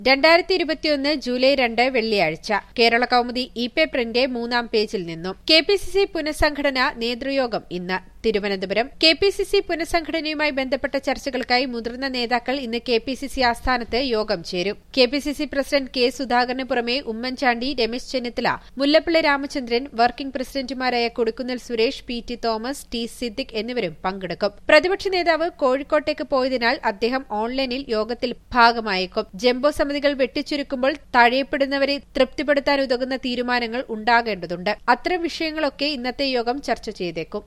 രണ്ടായിരത്തി ഇരുപത്തിയൊന്ന് ജൂലൈ രണ്ട് വെള്ളിയാഴ്ച കേരള കൗമുദി ഇ പേപ്പറിന്റെ മൂന്നാം പേജിൽ നിന്നും കെ പി സി സി പുനഃസംഘടന നേതൃയോഗം ഇന്ന് Thiruvananthapuram K P C C പുനഃസംഘടനയുമായി ബന്ധപ്പെട്ട ചർച്ചകൾക്കായി മുതിർന്ന നേതാക്കൾ ഇന്ന് കെ പി സി സി ആസ്ഥാനത്ത് യോഗം ചേരും K P C C president K സുധാകരന് പുറമെ ഉമ്മൻചാണ്ടി രമേശ് ചെന്നിത്തല മുല്ലപ്പള്ളി രാമചന്ദ്രൻ വർക്കിംഗ് പ്രസിഡന്റുമാരായ Kodikunnil Suresh P T Thomas T Siddique എന്നിവരും പങ്കെടുക്കും പ്രതിപക്ഷ നേതാവ് കോഴിക്കോട്ടേക്ക് പോയതിനാൽ അദ്ദേഹം ഓൺലൈനിൽ യോഗത്തിൽ ഭാഗമായേക്കും ജംബോ സമിതികൾ വെട്ടിച്ചുരുക്കുമ്പോൾ തഴയപ്പെടുന്നവരെ തൃപ്തിപ്പെടുത്താൻ ഉതകുന്ന തീരുമാനങ്ങൾ ഉണ്ടാകേണ്ടതുണ്ട് അത്തരം വിഷയങ്ങളൊക്കെ ഇന്നത്തെ യോഗം ചർച്ച ചെയ്തേക്കും